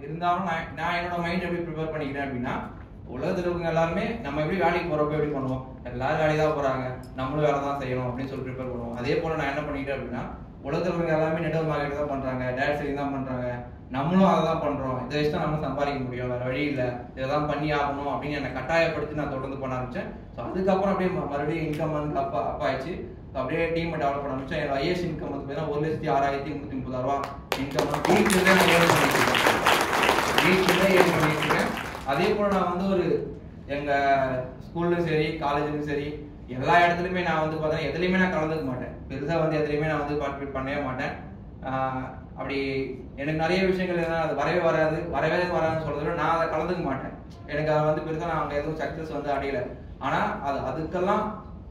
இருந்தாலும் நான் நான் என்னோட மைண்ட் எப்படி ப்ரிப்பேர் பண்ணிக்கிறேன் அப்படின்னா உலகத்துல இருக்கவங்க எல்லாருமே நம்ம எப்படி வேலைக்கு போறப்ப எப்படி பண்ணுவோம் எல்லாரும் வேலைக்கு தான் போறாங்க நம்மளும் வேலை தான் செய்யணும் அப்படின்னு சொல்லி ப்ரிப்பேர் பண்ணுவோம் அதே போல நான் என்ன பண்ணிக்கிறேன் அப்படின்னா உலகத்துல இருக்கவங்க எல்லாருமே நெட்வொர்க் மார்க்கெட் தான் பண்றாங்க டேட் செல்லிங் தான் பண்றாங்க நம்மளும் அதை தான் பண்றோம் இதை வச்சு தான் நம்ம சம்பாதிக்க முடியும் வேற வழி இல்லை இதெல்லாம் பண்ணி ஆகணும் அப்படின்னு என்னை கட்டாயப்படுத்தி நான் தொடர்ந்து பண்ண ஆரம்பிச்சேன் ஸோ அதுக்கப்புறம் அப்படியே ம- மறுபடியும் இன்கம் வந்து அப்பா அப்பா ஆயிடுச்சு So அப்படியே டீம் டெவலப் பண்ண ஆரம்பிச்சேன் என்னோட ஐஎஸ் இன்கம் வந்து பார்த்தீங்கன்னா ஒரு லட்சத்தி ஆறாயிரத்தி முந்நூற்றி முப்பது ரூபா இன்கம் வந்து வீட்டில் நான் ஏர்ன் பண்ணிட்டு இருக்கேன் வீட்டில் ஏர்ன் பண்ணிட்டு இருக்கேன் அதே போல நான் வந்து ஒரு எங்க ஸ்கூல்லும் சரி காலேஜ்லயும் சரி எல்லா இடத்துலயுமே நான் வந்து பார்த்தா எதுலையுமே நான் கலந்துக்க மாட்டேன் பெருசா வந்து எதுலையுமே நான் வந்து பார்ட்டிசிபேட் பண்ணவே மாட்டேன் ஆஹ் அப்படி எனக்கு நிறைய விஷயங்கள் எதுனா அது வரவே வராது வரவே வராதுன்னு சொல்றத விட நான் அதை கலந்துக்க மாட்டேன் எனக்கு அதை வந்து பெருசா நான் அங்க எதுவும் சக்சஸ் வந்து அடையல ஆனா அது அதுக்கெல்லாம்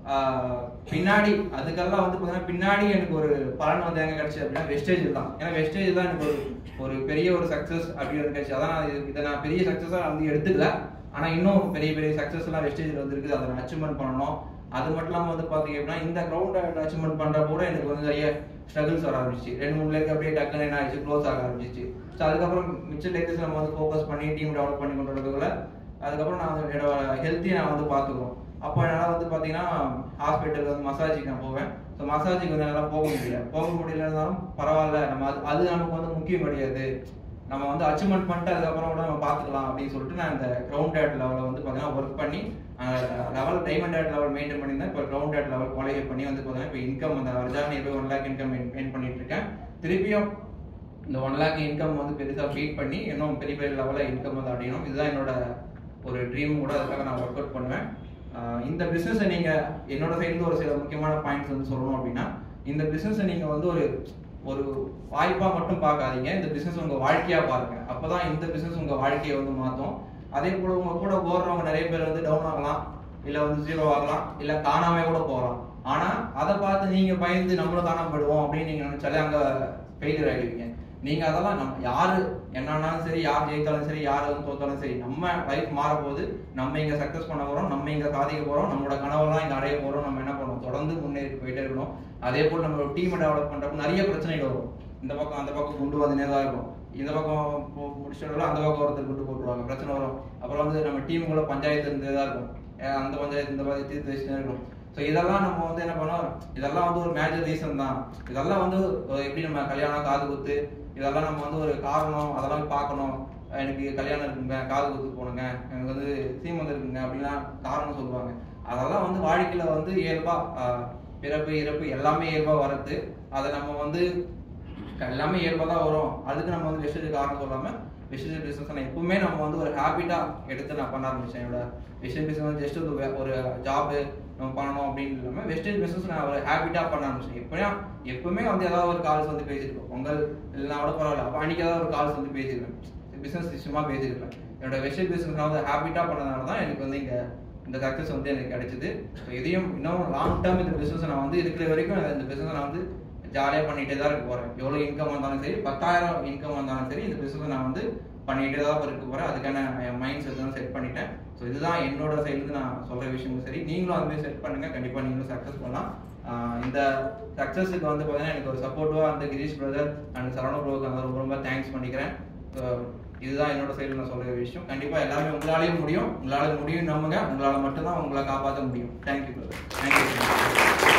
ஆஹ் பின்னாடி அதுக்கெல்லாம் வந்து பார்த்தீங்கன்னா பின்னாடி எனக்கு ஒரு பலன் வந்து எங்க கிடைச்சது அப்படின்னா வெஸ்டேஜ் தான் ஏன்னா வெஸ்டேஜ் தான் எனக்கு ஒரு ஒரு பெரிய ஒரு சக்சஸ் அப்படின்னு கிடைச்சு அதான் நான் இது- இதை நான் பெரிய சக்சஸா வந்து எடுத்துக்கல ஆனா இன்னும் பெரிய பெரிய சக்சஸ் எல்லாம் வெஸ்டேஜ்ல வந்து இருக்குது அதை நான் அச்சீவ்மெண்ட் பண்ணணும் அது மட்டும் இல்லாம வந்து பாத்தீங்க அப்படின்னா இந்த கிரவுண்ட் அச்சீவ்மெண்ட் பண்ற கூட எனக்கு வந்து நிறைய ஸ்ட்ரகிள்ஸ் வர ஆரம்பிச்சு ரெண்டு மூணு லேக் அப்படியே டக்குன்னு என்ன ஆயிடுச்சு க்ளோஸ் ஆக ஆரம்பிச்சிச்சு ஸோ அதுக்கப்புறம் மிச்ச லேக்கஸ் நம்ம வந்து ஃபோக்கஸ் பண்ணி டீம் டெவலப் பண்ணி கொண்டு வரதுக்குள்ள அதுக்கப்புறம் நான் வந்து என்னோட ஹெல்த்தையும் நான் வந்து பார்த்துக்குறோம் அப்போ என்னால் வந்து பார்த்தீங்கன்னா ஹாஸ்பிட்டல் வந்து மசாஜுக்கு நான் போவேன் ஸோ மசாஜுக்கு வந்து என்னால் போக முடியல போக முடியலனாலும் பரவாயில்ல நம்ம அது அது நமக்கு வந்து முக்கியம் கிடையாது நம்ம வந்து அச்சீவ்மெண்ட் பண்ணிட்டு அதுக்கப்புறம் கூட நம்ம பார்த்துக்கலாம் அப்படின்னு சொல்லிட்டு நான் இந்த கிரவுண்ட் டேட் லெவலில் வந்து பார்த்தீங்கன்னா ஒர்க் பண்ணி லெவல் டைமண்ட் டேட் லெவல் மெயின்டைன் பண்ணியிருந்தேன் இப்போ கிரவுண்ட் டேட் லெவல் குவாலிஃபை பண்ணி வந்து பார்த்தீங்கன்னா இப்போ இன்கம் அந்த அர்ஜான் இப்போ ஒன் லேக் இன்கம் மெயின் பண்ணிட்டு இருக்கேன் திருப்பியும் இந்த ஒன் லேக் இன்கம் வந்து பெருசாக பீட் பண்ணி இன்னும் பெரிய பெரிய லெவலில் இன்கம் வந்து அடையணும் இதுதான் என்னோட ஒரு ட்ரீம் கூட அதுக்காக நான் ஒர்க் அவுட் பண்ணுவேன் ஆஹ் இந்த பிஸ்னஸை நீங்கள் என்னோட சைடுல ஒரு சில முக்கியமான பாயிண்ட்ஸ் வந்து சொல்லணும் அப்படின்னா இந்த பிஸ்னஸை நீங்கள் வந்து ஒரு ஒரு வாய்ப்பாக மட்டும் பார்க்காதீங்க இந்த பிஸ்னஸ் உங்கள் வாழ்க்கையாக பாருங்க அப்போ தான் இந்த பிஸ்னஸ் உங்கள் வாழ்க்கையை வந்து மாற்றும் அதே போல் உங்கள் கூட போடுறவங்க நிறைய பேர் வந்து டவுன் ஆகலாம் இல்லை வந்து ஜீரோ ஆகலாம் இல்லை காணாம கூட போகலாம் ஆனால் அதை பார்த்து நீங்கள் பயந்து நம்மளும் காணாம போயிடுவோம் அப்படின்னு நீங்கள் நினச்சாலே அங்கே ஃபெயிலியர் ஆகிடுவீங்க நீங்க அதெல்லாம் நம்ம யாரு என்னன்னாலும் சரி யார் ஜெயித்தாலும் சரி யார் வந்து தோத்தாலும் சரி நம்ம லைஃப் மாற போகுது நம்ம இங்க சக்சஸ் பண்ண போறோம் நம்ம இங்க சாதிக்க போறோம் நம்மளோட கனவெல்லாம் இங்க அடைய போறோம் நம்ம என்ன பண்ணணும் தொடர்ந்து முன்னேறி போயிட்டே இருக்கணும் அதே போல் நம்ம டீமை டெவலப் பண்றப்ப நிறைய பிரச்சனைகள் வரும் இந்த பக்கம் அந்த பக்கம் குண்டு வந்துனே தான் இருக்கும் இந்த பக்கம் போ- முடிச்சிட்டாலும் அந்த பக்கம் ஒருத்தர் குண்டு போட்டுருவாங்க பிரச்சனை வரும் அப்புறம் வந்து நம்ம டீமுக்குள்ள பஞ்சாயத்து இருந்தே தான் இருக்கும் ஏன் அந்த பஞ்சாயத்து இந்த பஞ்சாயத்து தீர்த்து வச்சுட்டே இருக்கும் ஸோ இதெல்லாம் நம்ம வந்து என்ன பண்ணோம் இதெல்லாம் வந்து ஒரு மேஜர் ரீசன் தான் இதெல்லாம் வந்து ஒரு எப்படி நம்ம கல்யாணம் காது குத்து இதெல்லாம் நம்ம வந்து ஒரு காரணம் அதெல்லாம் பார்க்கணும் எனக்கு கல்யாணம் இருக்குங்க காது குத்து போனுங்க எனக்கு வந்து சீமந்தம் இருக்குங்க அப்படின்லாம் காரணம் சொல்லுவாங்க அதெல்லாம் வந்து வாழ்க்கையில வந்து இயல்பா ஆஹ், பிறப்பு இறப்பு எல்லாமே இயல்பா வரது அதை நம்ம வந்து எல்லாமே இயல்பா தான் வரும் அதுக்கு நம்ம வந்து வெஸ்டேஜ் காரணம் சொல்லாம வெஸ்டேஜ் பிசினஸ் நான் எப்பவுமே நம்ம வந்து ஒரு ஹேபிட்டா எடுத்து நான் பண்ண ஆரம்பிச்சேன் என்னோட வெஸ்டேஜ் பிசினஸ் ஜஸ்ட் ஒரு வே- ஒரு ஜாப் நம்ம பண்ணணும் அப்படின்னு இல்லாம வெஸ்டேஜ் பிசினஸ் நான் ஒரு ஹேபிட்டா பண்ண ஆரம்பிச்சேன் எப்படியா எப்பவுமே வந்து ஏதாவது ஒரு கால்ஸ் வந்து பேசியிருக்கோம் பொங்கல் இல்லைனா கூட பரவாயில்ல அப்போ அன்னைக்கு ஏதாவது ஒரு கால்ஸ் வந்து பேசியிருக்கேன் பிசினஸ் விஷயமா பேசியிருக்கேன் என்னோட வெஸ்டேஜ் பிசினஸ் நான் வந்து ஹேபிட்டா பண்ணதுனால தான் எனக்கு வந்து இங்க இந்த சக்ஸஸ் வந்து எனக்கு கிடைச்சது ஸோ இதையும் இன்னும் லாங் டேர்ம் இந்த பிசினஸ் நான் வந்து இருக்கிற வரைக்கும் இந்த பிசினஸ் நான் வந்து ஜாலியாக பண்ணிட்டே தான் இருக்க போறேன் எவ்வளோ இன்கம் வந்தாலும் சரி பத்தாயிரம் இன்கம் வந்தாலும் சரி இந்த பிசினஸ் நான் வந்து பண்ணிட்டே தான் இருக்க போறேன் அதுக்கான என் மைண்ட் செட் தான் செட் பண்ணிட்டேன் ஸோ இதுதான் என்னோட சைடுல நான் சொல்ற விஷயமும் சரி நீங்களும் அதுமாதிரி செட் பண்ணுங்க கண்டிப்பா நீங்களும் சக்ஸஸ் பண்ணலாம் ஆஹ் இந்த சக்ஸஸுக்கு வந்து பார்த்தீங்கன்னா எனக்கு ஒரு சப்போர்ட்டிவாக இருந்த கிரீஷ் பிரதர் அண்ட் சரவண ப்ரோக்கு நான் ரொம்ப ரொம்ப தேங்க்ஸ் பண்ணிக்கிறேன் So, இதுதான் என்னோட சைடுல நான் சொல்ற விஷயம் கண்டிப்பா எல்லாமே உங்களாலேயும் முடியும் உங்களால முடியும் நம்புங்க உங்களால மட்டும்தான் உங்களை காப்பாற்ற முடியும் தேங்க்யூ பிரதர் தேங்க்யூ